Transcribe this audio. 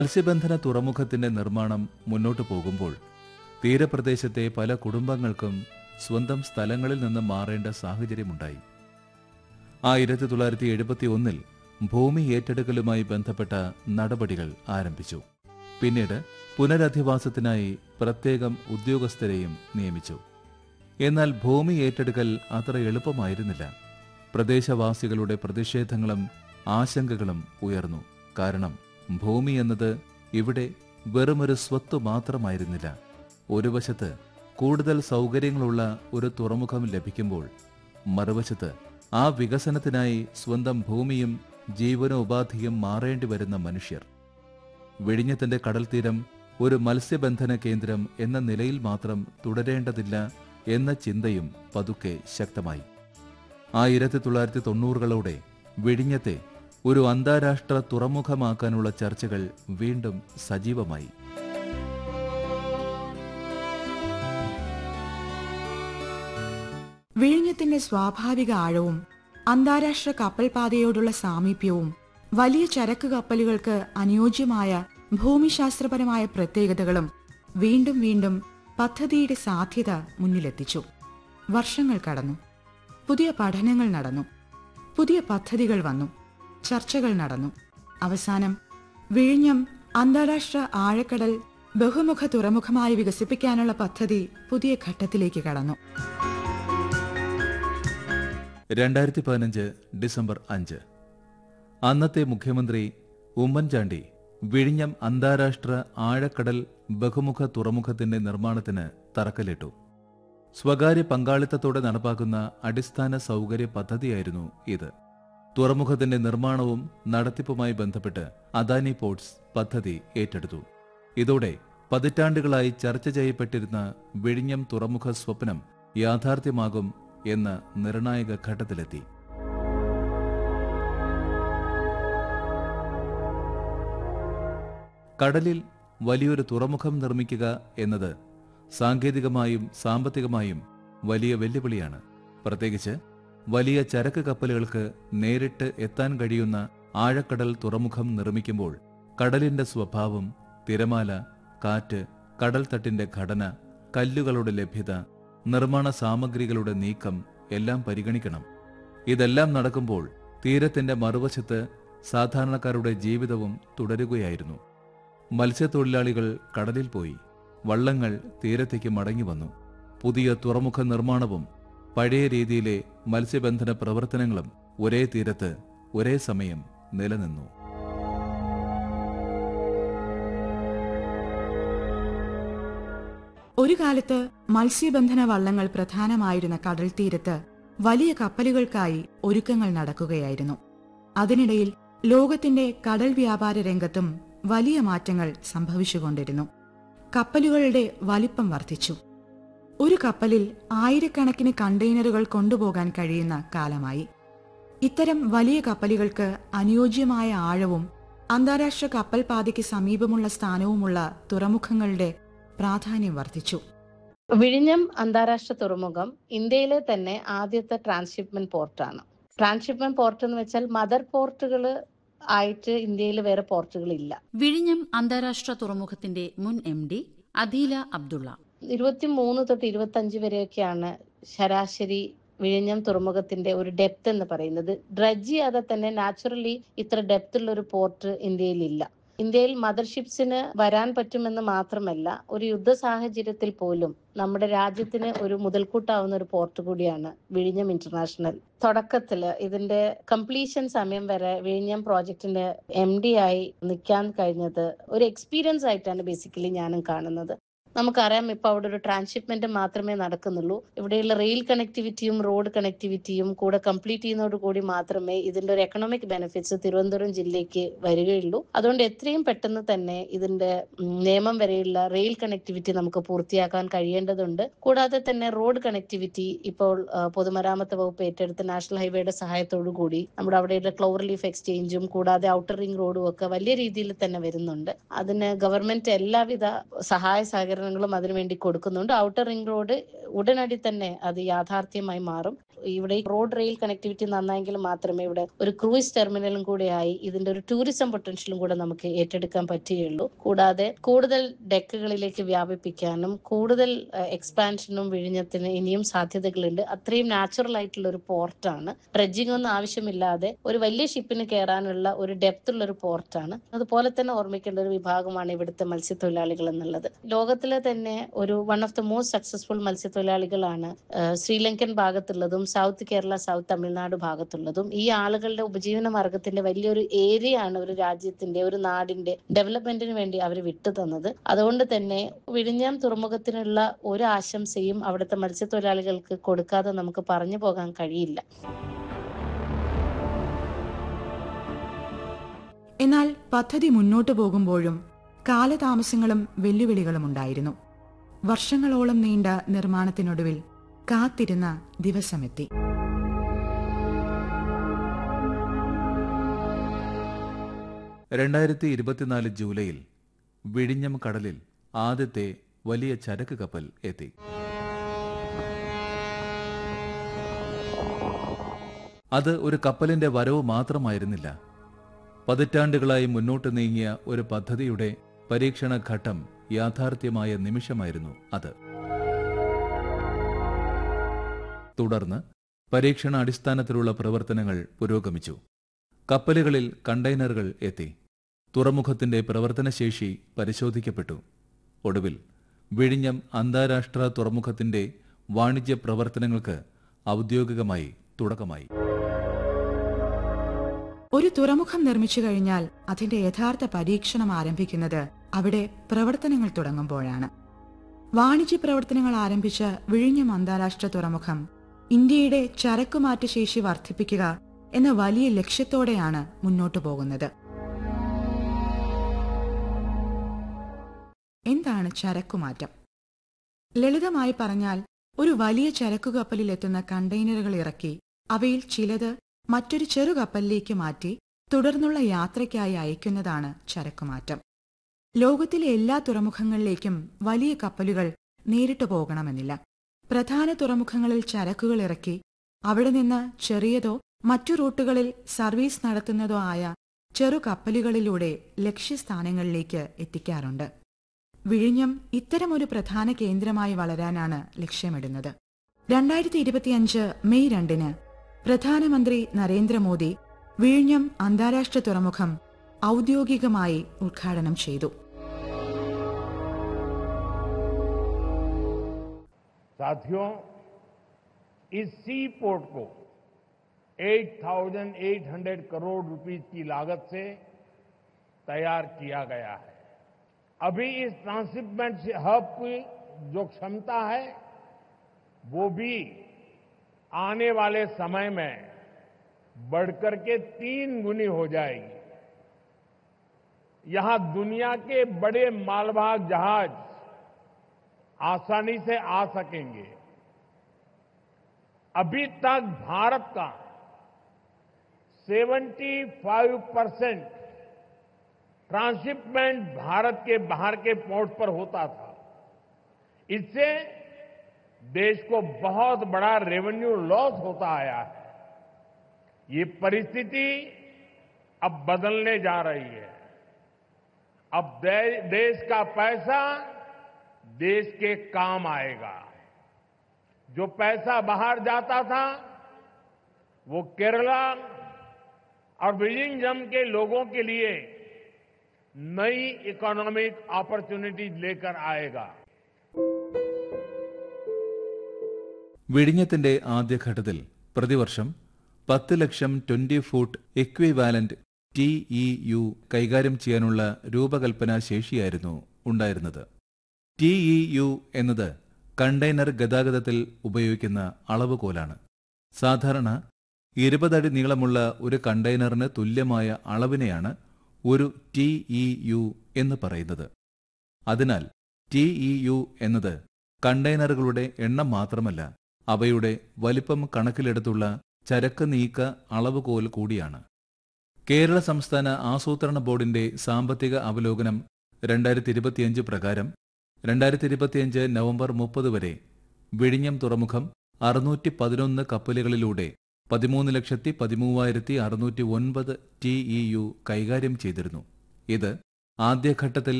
മത്സ്യബന്ധന തുറമുഖത്തിന്റെ നിർമ്മാണം മുന്നോട്ടു പോകുമ്പോൾ തീരപ്രദേശത്തെ പല കുടുംബങ്ങൾക്കും സ്വന്തം സ്ഥലങ്ങളിൽ നിന്ന് മാറേണ്ട സാഹചര്യമുണ്ടായി ആയിരത്തി തൊള്ളായിരത്തി എഴുപത്തി ഒന്നിൽ ഭൂമി ഏറ്റെടുക്കലുമായി ബന്ധപ്പെട്ട നടപടികൾ ആരംഭിച്ചു പിന്നീട് പുനരധിവാസത്തിനായി പ്രത്യേകം ഉദ്യോഗസ്ഥരെയും നിയമിച്ചു എന്നാൽ ഭൂമി ഏറ്റെടുക്കൽ അത്ര എളുപ്പമായിരുന്നില്ല പ്രദേശവാസികളുടെ പ്രതിഷേധങ്ങളും ആശങ്കകളും ഉയർന്നു കാരണം ഭൂമി എന്നത് ഇവിടെ വെറുമൊരു സ്വത്ത് മാത്രമായിരുന്നില്ല ഒരു വശത്ത് കൂടുതൽ സൗകര്യങ്ങളുള്ള ഒരു തുറമുഖം ലഭിക്കുമ്പോൾ മറുവശത്ത് ആ വികസനത്തിനായി സ്വന്തം ഭൂമിയും ജീവനോപാധിയും മാറേണ്ടി വരുന്ന മനുഷ്യർ വിഴിഞ്ഞത്തിന്റെ കടൽത്തീരം ഒരു മത്സ്യബന്ധന കേന്ദ്രം എന്ന നിലയിൽ മാത്രം തുടരേണ്ടതില്ല എന്ന ചിന്തയും പതുക്കെ ശക്തമായി ആയിരത്തി തൊള്ളായിരത്തി തൊണ്ണൂറുകളോടെ വിഴിഞ്ഞത്തെ ഒരു അന്താരാഷ്ട്ര തുറമുഖമാക്കാനുള്ള ചർച്ചകൾ വീണ്ടും സജീവമായി വിഴിഞ്ഞത്തിന്റെ സ്വാഭാവിക ആഴവും അന്താരാഷ്ട്ര കപ്പൽപാതയോടുള്ള സാമീപ്യവും വലിയ ചരക്ക് കപ്പലുകൾക്ക് അനുയോജ്യമായ ഭൂമിശാസ്ത്രപരമായ പ്രത്യേകതകളും വീണ്ടും വീണ്ടും പദ്ധതിയുടെ സാധ്യത മുന്നിലെത്തിച്ചു വർഷങ്ങൾ കടന്നു പുതിയ പഠനങ്ങൾ നടന്നു പുതിയ പദ്ധതികൾ വന്നു ചർച്ചകൾ നടന്നു അവസാനം വിഴിഞ്ഞം അന്താരാഷ്ട്ര ആഴക്കടൽ ബഹുമുഖ തുറമുഖമായി വികസിപ്പിക്കാനുള്ള പദ്ധതി പുതിയ ഘട്ടത്തിലേക്ക് കടന്നു രണ്ടായിരത്തി പതിനഞ്ച് ഡിസംബർ അഞ്ച് അന്നത്തെ മുഖ്യമന്ത്രി ഉമ്മൻചാണ്ടി വിഴിഞ്ഞം അന്താരാഷ്ട്ര ആഴക്കടൽ ബഹുമുഖ തുറമുഖത്തിന്റെ നിർമ്മാണത്തിന് തറക്കല്ലിട്ടു സ്വകാര്യ പങ്കാളിത്തത്തോടെ നടപ്പാക്കുന്ന അടിസ്ഥാന സൗകര്യ പദ്ധതിയായിരുന്നു ഇത് തുറമുഖത്തിന്റെ നിർമ്മാണവും നടത്തിപ്പുമായി ബന്ധപ്പെട്ട് അദാനി പോർട്സ് പദ്ധതി ഏറ്റെടുത്തു ഇതോടെ പതിറ്റാണ്ടുകളായി ചർച്ച ചെയ്യപ്പെട്ടിരുന്ന വിഴിഞ്ഞം തുറമുഖ സ്വപ്നം യാഥാർത്ഥ്യമാകും എന്ന നിർണായക ഘട്ടത്തിലെത്തി കടലിൽ വലിയൊരു തുറമുഖം നിർമ്മിക്കുക എന്നത് സാങ്കേതികമായും സാമ്പത്തികമായും വലിയ വെല്ലുവിളിയാണ് പ്രത്യേകിച്ച് വലിയ ചരക്ക് കപ്പലുകൾക്ക് നേരിട്ട് എത്താൻ കഴിയുന്ന ആഴക്കടൽ തുറമുഖം നിർമ്മിക്കുമ്പോൾ കടലിന്റെ സ്വഭാവം തിരമാല കാറ്റ് കടൽത്തട്ടിന്റെ ഘടന കല്ലുകളുടെ ലഭ്യത നിർമ്മാണ സാമഗ്രികളുടെ നീക്കം എല്ലാം പരിഗണിക്കണം ഇതെല്ലാം നടക്കുമ്പോൾ തീരത്തിന്റെ മറുവശത്ത് സാധാരണക്കാരുടെ ജീവിതവും തുടരുകയായിരുന്നു മത്സ്യത്തൊഴിലാളികൾ കടലിൽ പോയി വള്ളങ്ങൾ തീരത്തേക്ക് മടങ്ങി വന്നു പുതിയ തുറമുഖ നിർമ്മാണവും പഴയ രീതിയിലെ മത്സ്യബന്ധന പ്രവർത്തനങ്ങളും ഒരേ തീരത്ത് ഒരേ സമയം നിലനിന്നു ഒരു കാലത്ത് മത്സ്യബന്ധന വള്ളങ്ങൾ പ്രധാനമായിരുന്ന കടൽ തീരത്ത് വലിയ കപ്പലുകൾക്കായി ഒരുക്കങ്ങൾ നടക്കുകയായിരുന്നു അതിനിടയിൽ ലോകത്തിന്റെ കടൽ വ്യാപാര രംഗത്തും വലിയ മാറ്റങ്ങൾ സംഭവിച്ചുകൊണ്ടിരുന്നു കപ്പലുകളുടെ വലിപ്പം വർദ്ധിച്ചു ഒരു കപ്പലിൽ ആയിരക്കണക്കിന് കണ്ടെയ്നറുകൾ കൊണ്ടുപോകാൻ കഴിയുന്ന കാലമായി ഇത്തരം വലിയ കപ്പലുകൾക്ക് അനുയോജ്യമായ ആഴവും അന്താരാഷ്ട്ര കപ്പൽ പാതയ്ക്ക് സമീപമുള്ള സ്ഥാനവുമുള്ള തുറമുഖങ്ങളുടെ പ്രാധാന്യം വർദ്ധിച്ചു വിഴിഞ്ഞം അന്താരാഷ്ട്ര തുറമുഖം ഇന്ത്യയിലെ തന്നെ ആദ്യത്തെ ട്രാൻസ്ഷിപ്മെന്റ് പോർട്ടാണ് ട്രാൻസ്ഷിപ്മെന്റ് പോർട്ട് എന്ന് വെച്ചാൽ മദർ പോർട്ടുകൾ ആയിട്ട് ഇന്ത്യയിൽ വേറെ പോർട്ടുകൾ ഇല്ല വിഴിഞ്ഞം അന്താരാഷ്ട്ര തുറമുഖത്തിന്റെ മുൻ എം ഡി അദീല അബ്ദുള്ള ഇരുപത്തി മൂന്ന് തൊട്ട് ഇരുപത്തി അഞ്ച് വരെയൊക്കെയാണ് ശരാശരി വിഴിഞ്ഞം തുറമുഖത്തിന്റെ ഒരു ഡെപ്ത് എന്ന് പറയുന്നത് ഡ്രഡ്ജ് ചെയ്യാതെ തന്നെ നാച്ചുറലി ഇത്ര ഡെപ്ത് ഉള്ള ഒരു പോർട്ട് ഇന്ത്യയിലില്ല ഇന്ത്യയിൽ മദർഷിപ്സിന് വരാൻ പറ്റുമെന്ന് മാത്രമല്ല ഒരു യുദ്ധ സാഹചര്യത്തിൽ പോലും നമ്മുടെ രാജ്യത്തിന് ഒരു മുതൽക്കൂട്ടാവുന്ന ഒരു പോർട്ട് കൂടിയാണ് വിഴിഞ്ഞം ഇന്റർനാഷണൽ തുടക്കത്തില് ഇതിന്റെ കംപ്ലീഷൻ സമയം വരെ വിഴിഞ്ഞം പ്രോജക്റ്റിന്റെ എം ഡി ആയി നിൽക്കാൻ കഴിഞ്ഞത് ഒരു എക്സ്പീരിയൻസ് ആയിട്ടാണ് ബേസിക്കലി ഞാനും കാണുന്നത് നമുക്കറിയാം ഇപ്പൊ അവിടെ ഒരു ട്രാൻസ്ഷിപ്മെന്റ് മാത്രമേ നടക്കുന്നുള്ളൂ ഇവിടെയുള്ള റെയിൽ കണക്ടിവിറ്റിയും റോഡ് കണക്ടിവിറ്റിയും കൂടെ കംപ്ലീറ്റ് ചെയ്യുന്നതോട് കൂടി മാത്രമേ ഇതിന്റെ ഒരു എക്കണോമിക് ബെനിഫിറ്റ്സ് തിരുവനന്തപുരം ജില്ലയ്ക്ക് വരികയുള്ളൂ അതുകൊണ്ട് എത്രയും പെട്ടെന്ന് തന്നെ ഇതിന്റെ ഉം, നേമം വരെയുള്ള റെയിൽ കണക്ടിവിറ്റി നമുക്ക് പൂർത്തിയാക്കാൻ കഴിയേണ്ടതുണ്ട് കൂടാതെ തന്നെ റോഡ് കണക്ടിവിറ്റി ഇപ്പോൾ ആ, പൊതുമരാമത്ത് വകുപ്പ് ഏറ്റെടുത്ത നാഷണൽ ഹൈവേയുടെ സഹായത്തോടു കൂടി നമ്മുടെ അവിടെയുള്ള ക്ലൗർ ലീഫ് എക്സ്ചേഞ്ചും കൂടാതെ ഔട്ടർ റിംഗ് റോഡും ഒക്കെ വലിയ രീതിയിൽ തന്നെ വരുന്നുണ്ട് അതിന് ഗവൺമെന്റ് എല്ലാവിധ സഹായ സഹകരണം സജ്ജീകരണങ്ങളും അതിനുവേണ്ടി കൊടുക്കുന്നുണ്ട് ഔട്ടർ റിംഗ് റോഡ് ഉടനടി തന്നെ അത് യാഥാർത്ഥ്യമായി മാറും ഇവിടെ റോഡ് റെയിൽ കണക്ടിവിറ്റി നന്നായെങ്കിൽ മാത്രമേ ഇവിടെ ഒരു ക്രൂയിസ് ടെർമിനലും കൂടെയായി ഇതിന്റെ ഒരു ടൂറിസം പൊട്ടൻഷ്യലും കൂടെ നമുക്ക് ഏറ്റെടുക്കാൻ പറ്റുകയുള്ളൂ കൂടാതെ കൂടുതൽ ഡെക്കുകളിലേക്ക് വ്യാപിപ്പിക്കാനും കൂടുതൽ എക്സ്പാൻഷനും വിഴിഞ്ഞത്തിന് ഇനിയും സാധ്യതകളുണ്ട് അത്രയും നാച്ചുറൽ ആയിട്ടുള്ള ഒരു പോർട്ടാണ് ഡ്രഡ്ജിംഗ് ഒന്നും ആവശ്യമില്ലാതെ ഒരു വലിയ ഷിപ്പിന് കയറാനുള്ള ഒരു ഡെപ്ത് ഉള്ള ഒരു പോർട്ടാണ് അതുപോലെ തന്നെ ഓർമ്മിക്കേണ്ട ഒരു വിഭാഗമാണ് ഇവിടുത്തെ മത്സ്യത്തൊഴിലാളികൾ എന്നുള്ളത് ലോകത്തിലെ തന്നെ ഒരു one of the most successful മത്സ്യത്തൊഴിലാളികളാണ് ശ്രീലങ്കൻ ഭാഗത്തുള്ളതും സൗത്ത് കേരള സൗത്ത് തമിഴ്നാട് ഭാഗത്തുള്ളതും ഈ ആളുകളുടെ ഉപജീവന മാർഗത്തിന്റെ വലിയൊരു ഏരിയ ആണ് ഒരു രാജ്യത്തിന്റെ ഒരു നാടിന്റെ ഡെവലപ്മെന്റിന് വേണ്ടി അവർ വിട്ടു തന്നത് അതുകൊണ്ട് തന്നെ വിഴിഞ്ഞാം തുറമുഖത്തിനുള്ള ഒരു ആശംസയും അവിടുത്തെ മത്സ്യത്തൊഴിലാളികൾക്ക് കൊടുക്കാതെ നമുക്ക് പറഞ്ഞു പോകാൻ കഴിയില്ല എന്നാൽ പദ്ധതി മുന്നോട്ടു പോകുമ്പോഴും കാലതാമസങ്ങളും വെല്ലുവിളികളും ഉണ്ടായിരുന്നു വർഷങ്ങളോളം നീണ്ട നിർമ്മാണത്തിനൊടുവിൽ കാത്തിരുന്ന ദിവസമെത്തി രണ്ടായിരത്തി ഇരുപത്തിനാല് ജൂലൈയിൽ വിഴിഞ്ഞം കടലിൽ ആദ്യത്തെ വലിയ ചരക്ക് കപ്പൽ എത്തി അത് ഒരു കപ്പലിന്റെ വരവ് മാത്രമായിരുന്നില്ല പതിറ്റാണ്ടുകളായി മുന്നോട്ട് നീങ്ങിയ ഒരു പദ്ധതിയുടെ പരീക്ഷണ ഘട്ടം യാഥാർത്ഥ്യമായ നിമിഷമായിരുന്നു അത് തുടർന്ന് പരീക്ഷണ അടിസ്ഥാനത്തിലുള്ള പ്രവർത്തനങ്ങൾ പുരോഗമിച്ചു കപ്പലുകളിൽ കണ്ടെയ്നറുകൾ എത്തി തുറമുഖത്തിന്റെ പ്രവർത്തനശേഷി പരിശോധിക്കപ്പെട്ടു ഒടുവിൽ വിഴിഞ്ഞം അന്താരാഷ്ട്ര തുറമുഖത്തിന്റെ വാണിജ്യ പ്രവർത്തനങ്ങൾക്ക് ഔദ്യോഗികമായി തുടക്കമായി ഒരു തുറമുഖം നിർമ്മിച്ചു കഴിഞ്ഞാൽ അതിന്റെ യഥാർത്ഥ പരീക്ഷണം ആരംഭിക്കുന്നത് അവിടെ പ്രവർത്തനങ്ങൾ തുടങ്ങുമ്പോഴാണ് വാണിജ്യ പ്രവർത്തനങ്ങൾ ആരംഭിച്ച വിഴിഞ്ഞം അന്താരാഷ്ട്ര തുറമുഖം ഇന്ത്യയുടെ ചരക്കുമാറ്റ ശേഷി വർദ്ധിപ്പിക്കുക എന്ന വലിയ ലക്ഷ്യത്തോടെയാണ് മുന്നോട്ടു പോകുന്നത് എന്താണ് ചരക്കുമാറ്റം ലളിതമായി പറഞ്ഞാൽ ഒരു വലിയ ചരക്കു കപ്പലിൽ എത്തുന്ന കണ്ടെയ്നറുകൾ ഇറക്കി അവയിൽ ചിലത് മറ്റൊരു ചെറു കപ്പലിലേക്ക് മാറ്റി തുടർന്നുള്ള യാത്രയ്ക്കായി അയക്കുന്നതാണ് ചരക്കുമാറ്റം ലോകത്തിലെ എല്ലാ തുറമുഖങ്ങളിലേക്കും വലിയ കപ്പലുകൾ നേരിട്ട് പോകണമെന്നില്ല പ്രധാന തുറമുഖങ്ങളിൽ ചരക്കുകൾ ഇറക്കി അവിടെ നിന്ന് ചെറിയതോ മറ്റു റൂട്ടുകളിൽ സർവീസ് നടത്തുന്നതോ ആയ ചെറു കപ്പലുകളിലൂടെ ലക്ഷ്യസ്ഥാനങ്ങളിലേക്ക് എത്തിക്കാറുണ്ട് വിഴിഞ്ഞം ഇത്തരമൊരു പ്രധാന കേന്ദ്രമായി വളരാനാണ് ലക്ഷ്യമിടുന്നത് രണ്ടായിരത്തി ഇരുപത്തിയഞ്ച് മെയ് രണ്ടിന് പ്രധാനമന്ത്രി നരേന്ദ്രമോദി വിഴിഞ്ഞം അന്താരാഷ്ട്ര തുറമുഖം ഔദ്യോഗികമായി ഉദ്ഘാടനം ചെയ്തു साथियों इस सी पोर्ट को 8,800 करोड़ रुपीस की लागत से तैयार किया गया है अभी इस ट्रांसशिपमेंट हब की जो क्षमता है वो भी आने वाले समय में बढ़कर के तीन गुनी हो जाएगी यहां दुनिया के बड़े मालवाहक जहाज आसानी से आ सकेंगे अभी तक भारत का 75 परसेंट ट्रांसशिपमेंट भारत के बाहर के पोर्ट पर होता था इससे देश को बहुत बड़ा रेवेन्यू लॉस होता आया है ये परिस्थिति अब बदलने जा रही है अब दे, देश का पैसा देश के काम आएगा जो पैसा बाहर जाता था वो केरला और विलिंगजम के लोगों के लिए नई इकोनॉमिक अपॉर्चुनिटीज लेकर आएगा വിഴിഞ്ഞത്തിന്റെ ആദ്യഘട്ടത്തിൽ പ്രതിവർഷം പത്ത് ലക്ഷം twenty foot equivalent T E U കൈകാര്യം ചെയ്യാനുള്ള രൂപകൽപ്പന ശേഷിയായിരുന്നു ഉണ്ടായിരുന്നത് ടി ഇ യു എന്നത് കണ്ടെയ്നർ ഗതാഗതത്തിൽ ഉപയോഗിക്കുന്ന അളവുകോലാണ് സാധാരണ ഇരുപതടി നീളമുള്ള ഒരു കണ്ടെയ്നറിന് തുല്യമായ അളവിനെയാണ് ഒരു ടി ഇ യു എന്ന് പറയുന്നത് അതിനാൽ ടി ഇ യു എന്നത് കണ്ടെയ്നറുകളുടെ എണ്ണം മാത്രമല്ല അവയുടെ വലിപ്പം കണക്കിലെടുത്തുള്ള ചരക്ക് നീക്ക അളവുകോൽ കൂടിയാണ് കേരള സംസ്ഥാന ആസൂത്രണ ബോർഡിന്റെ സാമ്പത്തിക അവലോകനം രണ്ടായിരത്തി ഇരുപത്തിയഞ്ച് പ്രകാരം രണ്ടായിരത്തി ഇരുപത്തിയഞ്ച് നവംബർ മുപ്പത് വരെ വിഴിഞ്ഞം തുറമുഖം അറുന്നൂറ്റി പതിനൊന്ന് കപ്പലുകളിലൂടെ പതിമൂന്ന് ലക്ഷത്തി പതിമൂവായിരത്തി അറുന്നൂറ്റി ഒൻപത് ടി ഇ യു കൈകാര്യം ചെയ്തിരുന്നു ഇത് ആദ്യഘട്ടത്തിൽ